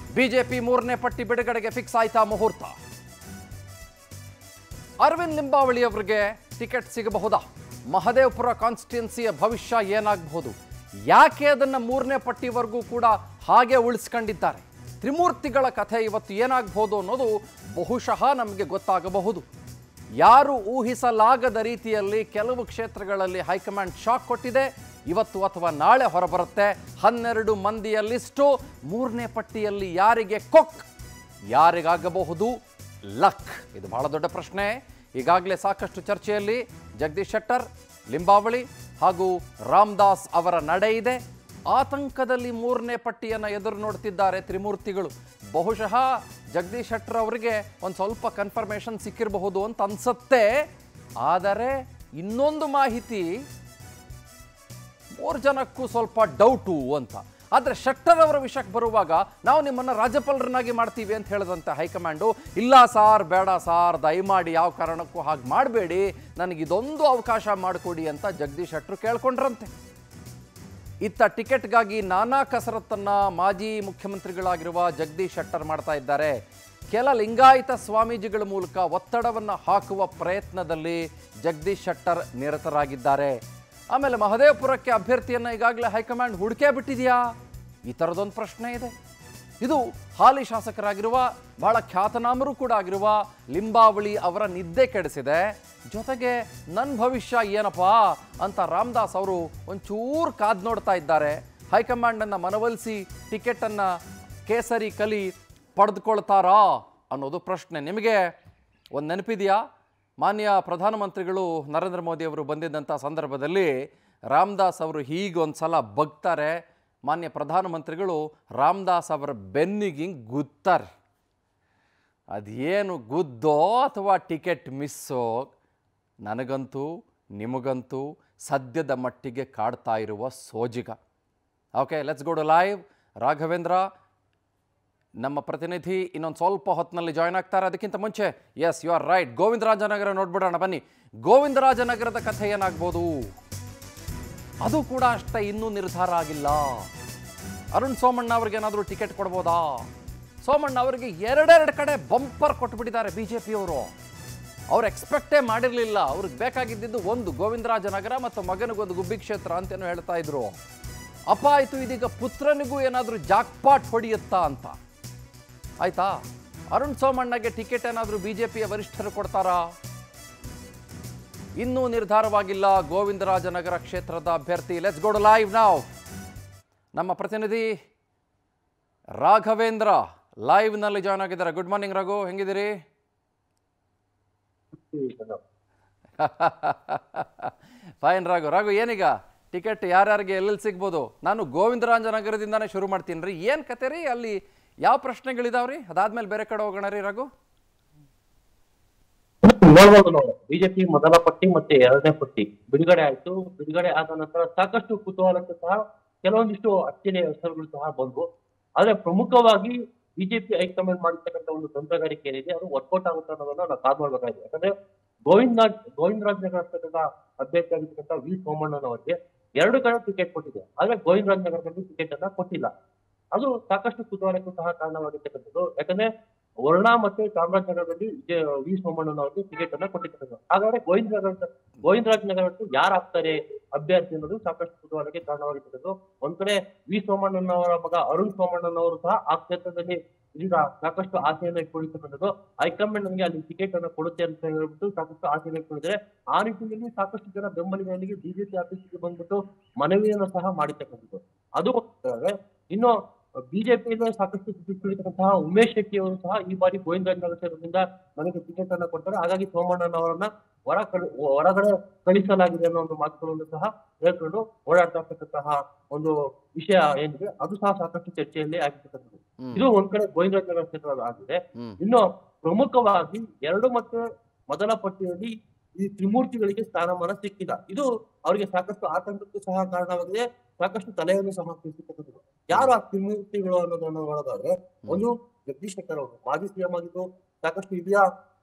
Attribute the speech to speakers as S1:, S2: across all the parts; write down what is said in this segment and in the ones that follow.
S1: BJP ಮೂರನೇ ಪಟ್ಟಿ ಬಿಡುಗಡೆಗೆ ಫಿಕ್ಸ್ ಆಯ್ತಾ ಮುಹೂರ್ತ ಅರವಿಂದ್ ಲಿಂಬಾವಳಿ ಅವರಿಗೆ ಟಿಕೆಟ್ ಸಿಗಬಹುದಾ ಮಹದೇವಪುರ ಕಾನ್ಸ್ಟಿಟ್ಯುನ್ಸಿಯ ಭವಿಷ್ಯ ಏನಾಗಬಹುದು ಯಾಕೆ ಅದನ್ನು ಮೂರನೇ ಪಟ್ಟಿವರೆಗೂ ಕೂಡ ಹಾಗೆ ಉಳಿಸ್ಕೊಂಡಿದ್ದಾರೆ ತ್ರಿಮೂರ್ತಿಗಳ ಕಥೆ ಇವತ್ತು ಏನಾಗಬಹುದು ಅನ್ನೋದು ಬಹುಶಃ ನಮಗೆ ಗೊತ್ತಾಗಬಹುದು ಯಾರು ಊಹಿಸಲಾಗದ ರೀತಿಯಲ್ಲಿ ಕೆಲವು ಕ್ಷೇತ್ರಗಳಲ್ಲಿ ಹೈಕಮಾಂಡ್ ಶಾಕ್ ಕೊಟ್ಟಿದೆ ಇವತ್ತು ಅಥವಾ ನಾಳೆ ಹೊರಬರುತ್ತೆ ಹನ್ನೆರಡು ಮಂದಿಯ ಲಿಸ್ಟು ಮೂರನೇ ಪಟ್ಟಿಯಲ್ಲಿ ಯಾರಿಗೆ ಕೊಕ್ ಯಾರಿಗಾಗಬಹುದು ಲಕ್ ಇದು ಬಹಳ ದೊಡ್ಡ ಪ್ರಶ್ನೆ ಈಗಾಗಲೇ ಸಾಕಷ್ಟು ಚರ್ಚೆಯಲ್ಲಿ ಜಗದೀಶ್ ಶೆಟ್ಟರ್ ಲಿಂಬಾವಳಿ ಹಾಗೂ ರಾಮದಾಸ್ ಅವರ ನಡೆ ಇದೆ ಆತಂಕದಲ್ಲಿ ಮೂರನೇ ಪಟ್ಟಿಯನ್ನು ಎದುರು ನೋಡ್ತಿದ್ದಾರೆ ತ್ರಿಮೂರ್ತಿಗಳು ಬಹುಶಃ ಜಗದೀಶ್ ಶೆಟ್ಟರ್ ಅವರಿಗೆ ಒಂದು ಸ್ವಲ್ಪ ಕನ್ಫರ್ಮೇಷನ್ ಸಿಕ್ಕಿರಬಹುದು ಅಂತ ಅನ್ಸುತ್ತೆ ಆದರೆ ಇನ್ನೊಂದು ಮಾಹಿತಿ ಮೂರು ಜನಕ್ಕೂ ಸ್ವಲ್ಪ ಡೌಟು ಅಂತ ಆದರೆ ಶೆಟ್ಟರ್ ಅವರ ವಿಷಯಕ್ಕೆ ಬರುವಾಗ ನಾವು ನಿಮ್ಮನ್ನು ರಾಜ್ಯಪಾಲರನ್ನಾಗಿ ಮಾಡ್ತೀವಿ ಅಂತ ಹೇಳಿದಂತೆ ಹೈಕಮಾಂಡು ಇಲ್ಲ ಸಾರ್ ಬೇಡ ಸಾರ್ ದಯಮಾಡಿ ಯಾವ ಕಾರಣಕ್ಕೂ ಹಾಗೆ ಮಾಡಬೇಡಿ ನನಗೆ ಇದೊಂದು ಅವಕಾಶ ಮಾಡಿಕೊಡಿ ಅಂತ ಜಗದೀಶ್ ಶೆಟ್ಟರು ಕೇಳ್ಕೊಂಡ್ರಂತೆ ಇತ್ತ ಟಿಕೆಟ್ಗಾಗಿ ನಾನಾ ಕಸರತ್ತನ್ನ ಮಾಜಿ ಮುಖ್ಯಮಂತ್ರಿಗಳಾಗಿರುವ ಜಗದೀಶ್ ಶೆಟ್ಟರ್ ಮಾಡ್ತಾ ಇದ್ದಾರೆ ಕೆಲ ಲಿಂಗಾಯತ ಸ್ವಾಮೀಜಿಗಳ ಮೂಲಕ ಒತ್ತಡವನ್ನು ಹಾಕುವ ಪ್ರಯತ್ನದಲ್ಲಿ ಜಗದೀಶ್ ಶೆಟ್ಟರ್ ನಿರತರಾಗಿದ್ದಾರೆ ಆಮೇಲೆ ಮಹದೇವಪುರಕ್ಕೆ ಅಭ್ಯರ್ಥಿಯನ್ನು ಈಗಾಗಲೇ ಹೈಕಮಾಂಡ್ ಹುಡುಕೇ ಬಿಟ್ಟಿದೆಯಾ ಈ ಥರದೊಂದು ಪ್ರಶ್ನೆ ಇದೆ ಇದು ಹಾಲಿ ಶಾಸಕರಾಗಿರುವ ಬಹಳ ಖ್ಯಾತನಾಮರು ಕೂಡ ಆಗಿರುವ ಲಿಂಬಾವಳಿ ಅವರ ನಿದ್ದೆ ಕೆಡಿಸಿದೆ ಜೊತೆಗೆ ನನ್ನ ಭವಿಷ್ಯ ಏನಪ್ಪಾ ಅಂತ ರಾಮದಾಸ್ ಅವರು ಒಂಚೂರು ಕಾದ್ ನೋಡ್ತಾ ಇದ್ದಾರೆ ಹೈಕಮಾಂಡನ್ನು ಮನವೊಲಿಸಿ ಟಿಕೆಟನ್ನು ಕೇಸರಿ ಕಲಿ ಪಡೆದುಕೊಳ್ತಾರಾ ಅನ್ನೋದು ಪ್ರಶ್ನೆ ನಿಮಗೆ ಒಂದು ನೆನಪಿದೆಯಾ ಮಾನ್ಯ ಪ್ರಧಾನಮಂತ್ರಿಗಳು ನರೇಂದ್ರ ಮೋದಿ ಅವರು ಬಂದಿದ್ದಂಥ ಸಂದರ್ಭದಲ್ಲಿ ರಾಮದಾಸ್ ಅವರು ಹೀಗೊಂದು ಸಲ ಬಗ್ತಾರೆ ಮಾನ್ಯ ಪ್ರಧಾನಮಂತ್ರಿಗಳು ರಾಮದಾಸ್ ಅವರ ಬೆನ್ನಿಗೆ ಹಿಂಗೆ ಗುತ್ತಾರೆ ಅದೇನು ಗುದ್ದೋ ಅಥವಾ ಟಿಕೆಟ್ ಮಿಸ್ಸೋ ನನಗಂತೂ ನಿಮಗಂತೂ ಸದ್ಯದ ಮಟ್ಟಿಗೆ ಕಾಡ್ತಾ ಇರುವ ಸೋಜಿಗ okay let's go to live Raghavendra ನಮ್ಮ ಪ್ರತಿನಿಧಿ ಇನ್ನೊಂದು ಸ್ವಲ್ಪ ಹೊತ್ತಿನಲ್ಲಿ ಜಾಯ್ನ್ ಆಗ್ತಾರೆ ಅದಕ್ಕಿಂತ ಮುಂಚೆ yes you are right Govindarajanagar ನೋಡ್ಬಿಡೋಣ ಬನ್ನಿ ಗೋವಿಂದರಾಜನಗರದ ಕಥೆ ಏನಾಗ್ಬೋದು ಅದು ಕೂಡ ಅಷ್ಟೇ ಇನ್ನೂ ನಿರ್ಧಾರ ಆಗಿಲ್ಲ ಅರುಣ್ ಸೋಮಣ್ಣ ಅವ್ರಿಗೆ ಏನಾದರೂ ಟಿಕೆಟ್ ಕೊಡ್ಬೋದಾ ಸೋಮಣ್ಣ ಅವರಿಗೆ ಎರಡೆರಡು ಕಡೆ ಬಂಪರ್ ಕೊಟ್ಬಿಟ್ಟಿದ್ದಾರೆ ಬಿ ಜೆ ಪಿಯವರು ಅವ್ರು ಎಕ್ಸ್ಪೆಕ್ಟೇ ಮಾಡಿರಲಿಲ್ಲ ಅವ್ರಿಗೆ ಬೇಕಾಗಿದ್ದಿದ್ದು ಒಂದು ಗೋವಿಂದರಾಜನಗರ ಮತ್ತು ಮಗನಿಗೊಂದು ಗುಬ್ಬಿ ಕ್ಷೇತ್ರ ಅಂತೇನೋ ಹೇಳ್ತಾ ಇದ್ರು ಅಪ್ಪ ಆಯಿತು ಇದೀಗ ಪುತ್ರನಿಗೂ ಏನಾದರೂ ಜಾಕ್ಪಾಟ್ ಹೊಡೆಯುತ್ತಾ ಅಂತ ಆಯ್ತಾ ಅರುಣ್ ಸೋಮಣ್ಣಗೆ ಟಿಕೆಟ್ ಏನಾದರೂ ಬಿ ಜೆ ಪಿಯ ವರಿಷ್ಠರು ಕೊಡ್ತಾರಾ ಇನ್ನೂ ನಿರ್ಧಾರವಾಗಿಲ್ಲ ಗೋವಿಂದರಾಜನಗರ ಕ್ಷೇತ್ರದ ಅಭ್ಯರ್ಥಿ ಲೆಟ್ಸ್ ಗೋಡ್ ಲೈವ್ ನಾವ್ ನಮ್ಮ ಪ್ರತಿನಿಧಿ ರಾಘವೇಂದ್ರ ಲೈವ್ನಲ್ಲಿ ಜಾಯ್ನ್ ಆಗಿದ್ದಾರೆ ಗುಡ್ ಮಾರ್ನಿಂಗ್ ರಘು ಹೆಂಗಿದ್ದೀರಿ ಫೈನ್ ರಾಘು ರಾಘು ಏನೀಗ ಟಿಕೆಟ್ ಯಾರ್ಯಾರಿಗೆ ಎಲ್ಲೆಲ್ಲಿ ಸಿಗ್ಬೋದು ನಾನು ಗೋವಿಂದರಾಜನಗರದಿಂದಾನೇ ಶುರು ಮಾಡ್ತೀನಿ ರೀ ಏನು ಕತೆ ರೀ ಅಲ್ಲಿ ಯಾವ ಪ್ರಶ್ನೆಗಳಿದಾವ್ರಿ ಅದಾದ್ಮೇಲೆ ಬೇರೆ ಕಡೆ ಹೋಗೋಣ ರೀ ರಘು
S2: ನೋಡ್ಬೋದು ನಾವು ಬಿಜೆಪಿ ಮೊದಲ ಪಟ್ಟಿ ಮತ್ತೆ ಎರಡನೇ ಪಟ್ಟಿ ಬಿಡುಗಡೆ ಆಯ್ತು ಬಿಡುಗಡೆ ಆದ ನಂತರ ಸಾಕಷ್ಟು ಕುತೂಹಲಕ್ಕೆ ಸಹ ಕೆಲವೊಂದಿಷ್ಟು ಅಚ್ಚರಿಯ ಹೆಸರುಗಳು ಸಹ ಬಂದ್ವು ಆದ್ರೆ ಪ್ರಮುಖವಾಗಿ ಬಿಜೆಪಿ ಹೈಕಮಾಂಡ್ ಮಾಡಿರ್ತಕ್ಕಂಥ ಒಂದು ತಂತ್ರಗಾರಿಕೆ ಏನಿದೆ ಅದು ವರ್ಕೌಟ್ ಆಗುತ್ತೆ ಅನ್ನೋದನ್ನ ನಾವು ಕಾದ್ ಮಾಡ್ಬೇಕಾಗಿದೆ ಯಾಕಂದ್ರೆ ಗೋವಿಂದ ಗೋವಿಂದರಾಜ್ ನಗರ ಕ್ಷೇತ್ರದ ಅಭ್ಯರ್ಥಿ ಆಗಿರ್ತಕ್ಕಂಥ ವಿ ಸೋಮಣ್ಣನವರಿಗೆ ಎರಡು ಕಡೆ ಟಿಕೆಟ್ ಕೊಟ್ಟಿದೆ ಆದ್ರೆ ಗೋವಿಂದರಾಜ್ ನಗರದಲ್ಲಿ ಟಿಕೆಟ್ ಅನ್ನ ಕೊಟ್ಟಿಲ್ಲ ಅದು ಸಾಕಷ್ಟು ಕುತೂಹಲಕ್ಕೂ ಸಹ ಕಾರಣವಾಗಿರ್ತಕ್ಕಂಥದ್ದು ಯಾಕಂದ್ರೆ ವರ್ಣ ಮತ್ತೆ ಚಾಮರಾಜನಗರದಲ್ಲಿ ಜೆ- ವಿ ಸೋಮಣ್ಣನವರಿಗೆ ಟಿಕೆಟ್ ಅನ್ನ ಕೊಟ್ಟಿರ್ತಕ್ಕಂಥದ್ದು ಹಾಗಾದ್ರೆ ಗೋವಿಂದರಾಜ ಗೋವಿಂದರಾಜ್ ನಗರಕ್ಕೆ ಯಾರು ಆಗ್ತಾರೆ ಅಭ್ಯರ್ಥಿ ಅನ್ನೋದು ಸಾಕಷ್ಟು ಕುತೂಹಲಕ್ಕೆ ಕಾರಣವಾಗಿರ್ತಕ್ಕಂಥದ್ದು ಒಂದ್ ಕಡೆ ವಿ ಸೋಮಣ್ಣನವರ ಮಗ ಅರುಣ್ ಸೋಮಣ್ಣನವರು ಸಹ ಆ ಕ್ಷೇತ್ರದಲ್ಲಿ ಈಗ ಸಾಕಷ್ಟು ಆಸೆಯನ್ನು ಇಟ್ಕೊಂಡಿರ್ತಕ್ಕಂಥದ್ದು ಹೈಕಮಾಂಡ್ ನನಗೆ ಅಲ್ಲಿ ಟಿಕೆಟ್ ಅನ್ನ ಕೊಡುತ್ತೆ ಅಂತ ಹೇಳ್ಬಿಟ್ಟು ಸಾಕಷ್ಟು ಆಸೆಯನ್ನು ಇಟ್ಕೊಂಡಿದ್ದಾರೆ ಆ ನಿಟ್ಟಿನಲ್ಲಿ ಸಾಕಷ್ಟು ಜನ ಬೆಂಬಲಿಗರಿಗೆ ಬಿಜೆಪಿ ಆಫೀಸ್ಗೆ ಬಂದ್ಬಿಟ್ಟು ಮನವಿಯನ್ನು ಸಹ ಮಾಡಿರ್ತಕ್ಕಂಥದ್ದು ಅದು ಒಂದಾದ್ರೆ ಇನ್ನು ಬಿಜೆಪಿಯಿಂದ ಸಾಕಷ್ಟು ಸುತ್ತಿರ್ತಕ್ಕಂತಹ ಉಮೇಶ್ ಶೆಟ್ಟಿ ಅವರು ಸಹ ಈ ಬಾರಿ ಗೋವಿಂದರಾಜನಗರ ಕ್ಷೇತ್ರದಿಂದ ನನಗೆ ಟಿಕೆಟ್ ಅನ್ನ ಕೊಡ್ತಾರೆ ಹಾಗಾಗಿ ಸೋಮಣ್ಣನವರನ್ನ ಹೊರ ಕಳಿ ಹೊರಗಡೆ ಕಳಿಸಲಾಗಿದೆ ಅನ್ನೋ ಒಂದು ಮಾತುಗಳನ್ನು ಸಹ ಹೇಳ್ಕೊಂಡು ಓಡಾಡ್ತಾ ಇರ್ತಕ್ಕಂತಹ ಒಂದು ವಿಷಯ ಏನಿದೆ ಅದು ಸಹ ಸಾಕಷ್ಟು ಚರ್ಚೆಯಲ್ಲಿ ಆಗಿರ್ತಕ್ಕಂಥದ್ದು
S1: ಹ್ಮ್.
S2: ಇದು ಒಂದ್ ಕಡೆ ಗೋವಿಂದರಾಜನಗರ ಕ್ಷೇತ್ರ ಆಗಿದೆ
S1: ಹ್ಮ್
S2: ಇನ್ನು ಪ್ರಮುಖವಾಗಿ ಎರಡು ಮತ್ತು ಮೊದಲ ಪಟ್ಟಿಯಲ್ಲಿ ಈ ತ್ರಿಮೂರ್ತಿಗಳಿಗೆ ಸ್ಥಾನಮಾನ ಸಿಕ್ಕಿಲ್ಲ ಇದು ಅವರಿಗೆ ಸಾಕಷ್ಟು ಆತಂಕಕ್ಕೂ ಸಹ ಕಾರಣವಾಗಿದೆ ಸಾಕಷ್ಟು ತಲೆಯನ್ನು ಸಹ ಕೆಡಿಸಿರ್ತಕ್ಕಂಥದ್ದು ಯಾರು ಆ ತ್ರಿಮೂರ್ತಿಗಳು ಅನ್ನೋದನ್ನು ನೋಡೋದಾದ್ರೆ ಒಂದು ಜಗದೀಶ್ ಶೆಟ್ಟರ್ ಅವರು ಮಾಜಿ ಸಿಎಂ ಆಗಿದ್ದು ಸಾಕಷ್ಟು ಹಿರಿಯ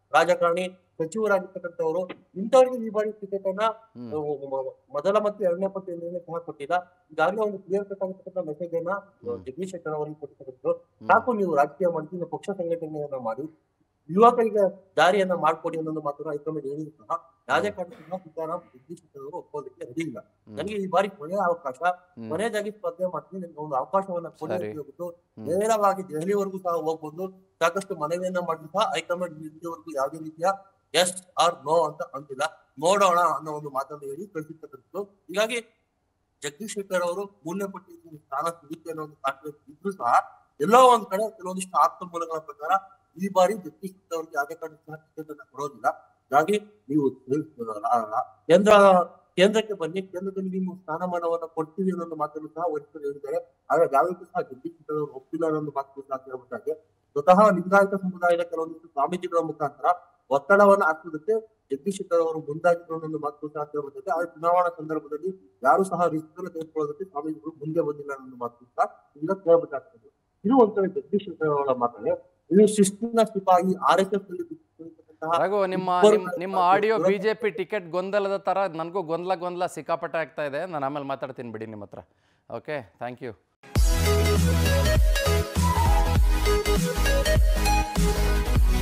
S2: ರಾಜಕಾರಣಿ ಸಚಿವರಾಗಿರ್ತಕ್ಕಂಥವರು ಇಂಥವ್ರಿಗೆ ಈ ಬಾರಿ ಟಿಕೆಟ್ ಅನ್ನ
S1: ಹ್ಮ್.
S2: ಅಹ್, ಮ- ಮೊದಲ ಮತ್ತು ಎರಡನೇ ಪಟ್ಟಿಯಲ್ಲಿ ಸಹ ಕೊಟ್ಟಿಲ್ಲ ಈಗಾಗಲೇ ಒಂದು ಕ್ಲಿಯರ್ ಕಟ್ ಆಗಿರ್ತಕ್ಕಂಥ ಮೆಸೇಜ್ ಅನ್ನ ಅಹ್, ಜಗದೀಶ್ ಶೆಟ್ಟರ್ ಅವರಿಗೆ ಕೊಟ್ಟಿರ್ತಕ್ಕಂಥದ್ದು ಸಾಕು ನೀವು ರಾಜಕೀಯ ಮಾಡಿ ನೀವು ಪಕ್ಷ ಸಂಘಟನೆಯನ್ನ ಮಾಡಿ ಯುವಕರಿಗೆ ದಾರಿಯನ್ನ ಮಾಡ್ಕೊಡಿ ಅನ್ನೋದು ಮಾತ್ರ ಹೈಕಮಾಂಡ್ ಹೇಳಿದ್ರು ಸಹ ಯಾವುದೇ ಕಾರಣಕ್ಕೂ ಸೀತಾರಾಮ್ ಜಗದೀಶ್ ಶೆಟ್ಟರ್ ಅವರು ಒಪ್ಪೋದಕ್ಕೆ ರೆಡಿ ಇಲ್ಲ ನನಗೆ ಈ ಬಾರಿ ಕೊನೆಯ ಅವಕಾಶ
S1: ಹ್ಮ್.
S2: ಕೊನೆಯದಾಗಿ ಸ್ಪರ್ಧೆ ಮಾಡ್ತೀನಿ ನಿಮ್ಗೆ ಒಂದು ಅವಕಾಶವನ್ನ ಕೊಡಿ
S1: ಸರಿ.
S2: ಅಂತ ಹೇಳ್ಬಿಟ್ಟು
S1: ಹ್ಮ್.
S2: ನೇರವಾಗಿ ದೆಹಲಿವರೆಗೂ ಸಹ ಹೋಗ್ಬೋದು ಸಾಕಷ್ಟು ಮನವಿಯನ್ನ ಮಾಡಿದ್ರು ಸಹ ಹೈಕಮಾಂಡ್ ಇಲ್ಲಿವರೆಗೂ ಯಾವುದೇ ರೀತಿಯ ಎಸ್ ಆರ್ ನೋ ಅಂತ ಅಂತಿಲ್ಲ ನೋಡೋಣ ಅನ್ನೋ ಒಂದು ಮಾತನ್ನು ಹೇಳಿ ಕಳಿಸಿರ್ತಕ್ಕಂಥದ್ದು ಹೀಗಾಗಿ ಜಗದೀಶ್ ಶೆಟ್ಟರ್ ಅವರು ಮೂರನೇ ಪಟ್ಟಿಯಲ್ಲಿ ಸ್ಥಾನ ಸಿಗುತ್ತೆ ಅನ್ನೋ ಒಂದು ಕಾನ್ಫಿಡೆನ್ಸ್ ಇದ್ರು ಸಹ ಎಲ್ಲೋ ಒಂದ್ ಕಡೆ ಕೆಲವೊಂದಿಷ್ಟು ಆಪ್ತ ಮೂಲಗಳ ಪ್ರಕಾರ ಈ ಬಾರಿ ಜಗದೀಶ್ ಶೆಟ್ಟರ್ ಅವರಿಗೆ ಯಾವುದೇ ಕಾರಣಕ್ಕೂ ಸಹ ಟಿಕೆಟ್ ಅನ್ನ ಕೊಡೋದಿಲ್ಲ ಹಾಗಾಗಿ ನೀವು ರಾ- ರಾ- ಕೇಂದ್ರ ಕೇಂದ್ರಕ್ಕೆ ಬನ್ನಿ ಕೇಂದ್ರದಲ್ಲಿ ನೀವು ಸ್ಥಾನಮಾನವನ್ನ ಕೊಡ್ತೀವಿ ಅನ್ನೋ ಒಂದು ಮಾತನ್ನು ಸಹ ವರಿಷ್ಠರು ಹೇಳಿದ್ದಾರೆ ಆದ್ರೆ ಯಾವತ್ತೂ ಸಹ ಜಗದೀಶ್ ಶೆಟ್ಟರ್ ಅವರು ಒಪ್ಪಿಲ್ಲ ಅನ್ನೋ ಒಂದು ಮಾತು ಸಹ ಕೇಳಬೇಕಾಗಿದೆ ಸ್ವತಃ ಲಿಂಗಾಯತ ಸಮುದಾಯದ ಕೆಲವೊಂದಿಷ್ಟು ಸ್ವಾಮೀಜಿಗಳ ಮುಖಾಂತರ ಒತ್ತಡವನ್ನ ಹಾಕುವುದಕ್ಕೆ ಜಗದೀಶ್ ಶೆಟ್ಟರ್ ಅವರು ಮುಂದಾಗಿದ್ರು ಅನ್ನೋ ಒಂದು ಮಾತು ಸಹ ಕೇಳಬೇಕಾಗಿದೆ ಆದ್ರೆ ಚುನಾವಣಾ ಸಂದರ್ಭದಲ್ಲಿ ಯಾರು ಸಹ ರಿಸ್ಕ್ ಅನ್ನು ತೆಗೆದುಕೊಳ್ಳೋದಕ್ಕೆ ಸ್ವಾಮೀಜಿಗಳು ಮುಂದೆ ಬಂದಿಲ್ಲ ಅನ್ನೋ ಒಂದು ಮಾತು ಸಹ ಈಗ ಕೇಳಬೇಕಾಗ್ತದೆ ಇದು ಒಂಥರ ಜಗದೀಶ್ ಶೆಟ್ಟರ್ ಅವರ ಮಾತನೆ ಇದು ಶಿಸ್ತಿನ ಸಿಪಾಯಿ ಆರ್ ಎಸ್ ಎಫ್
S1: ರಘು ನಿಮ್ಮ ನಿಮ್- ನಿಮ್ಮ ಆಡಿಯೋ ಬಿಜೆಪಿ ಟಿಕೆಟ್ ಗೊಂದಲದ ತರ ನನಗೂ ಗೊಂದಲ ಗೊಂದಲ ಸಿಕ್ಕಾಪಟ್ಟೆ ಆಗ್ತಾ ಇದೆ ನಾನು ಆಮೇಲೆ ಮಾತಾಡ್ತೀನಿ ಬಿಡಿ ನಿಮ್ಮ ಹತ್ರ ಓಕೆ ಥ್ಯಾಂಕ್ ಯು